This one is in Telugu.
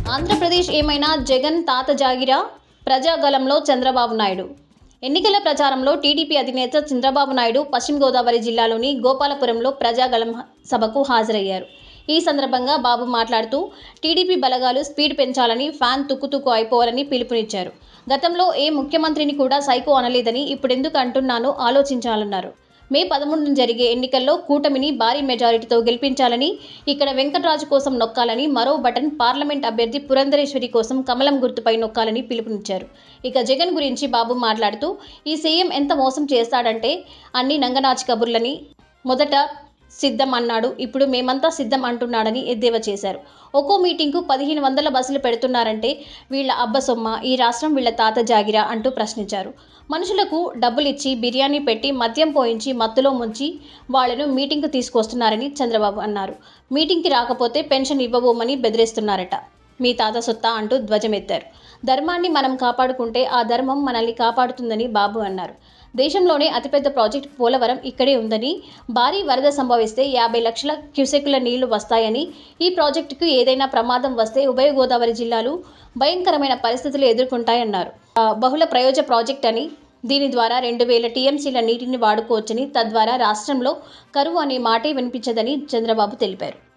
ఆంధ్రప్రదేశ్ ఏమైనా జగన్ తాత జాగిరా ప్రజాగలంలో చంద్రబాబు నాయుడు ఎన్నికల ప్రచారంలో టీడీపీ అధినేత చంద్రబాబు నాయుడు పశ్చిమ గోదావరి జిల్లాలోని గోపాలపురంలో ప్రజాగలం సభకు హాజరయ్యారు ఈ సందర్భంగా బాబు మాట్లాడుతూ టీడీపీ బలగాలు స్పీడ్ పెంచాలని ఫ్యాన్ తుక్కుతుక్కు అయిపోవాలని పిలుపునిచ్చారు గతంలో ఏ ముఖ్యమంత్రిని కూడా సైకో అనలేదని ఇప్పుడెందుకు అంటున్నానో ఆలోచించాలన్నారు మే పదమూడున జరిగే ఎన్నికల్లో కూటమిని భారీ మెజారిటీతో గెలిపించాలని ఇక్కడ వెంకటరాజు కోసం నొక్కాలని మరో బటన్ పార్లమెంట్ అభ్యర్థి పురంధరేశ్వరి కోసం కమలం గుర్తుపై నొక్కాలని పిలుపునిచ్చారు ఇక జగన్ గురించి బాబు మాట్లాడుతూ ఈ సీఎం ఎంత మోసం చేస్తాడంటే అన్ని నంగనాచి కబుర్లని మొదట సిద్ధం అన్నాడు ఇప్పుడు మేమంతా సిద్ధం అంటున్నాడని ఎద్దేవా చేశారు ఒక్కో మీటింగ్కు పదిహేను వందల బస్సులు పెడుతున్నారంటే వీళ్ళ అబ్బ సొమ్మ ఈ రాష్ట్రం వీళ్ళ తాత జాగిరా అంటూ ప్రశ్నించారు మనుషులకు డబ్బులు ఇచ్చి బిర్యానీ పెట్టి మద్యం పోయించి మత్తులో ముంచి వాళ్లను మీటింగ్కు తీసుకొస్తున్నారని చంద్రబాబు అన్నారు మీటింగ్కి రాకపోతే పెన్షన్ ఇవ్వబోమని బెదిరిస్తున్నారట మీ తాత సొత్తా అంటూ ధ్వజమెత్తారు ధర్మాన్ని మనం కాపాడుకుంటే ఆ ధర్మం మనల్ని కాపాడుతుందని బాబు అన్నారు దేశంలోనే అతిపెద్ద ప్రాజెక్ట్ పోలవరం ఇక్కడే ఉందని భారీ వరద సంభవిస్తే యాభై లక్షల క్యూసెక్కుల నీళ్లు వస్తాయని ఈ ప్రాజెక్టుకు ఏదైనా ప్రమాదం వస్తే ఉభయ గోదావరి జిల్లాలు భయంకరమైన పరిస్థితులు ఎదుర్కొంటాయన్నారు ఆ, బహుళ ప్రయోజన ప్రాజెక్ట్ అని దీని ద్వారా రెండు వేల టీఎంసీల నీటిని వాడుకోవచ్చని తద్వారా రాష్ట్రంలో కరువు అనే మాటే వినిపించదని చంద్రబాబు తెలిపారు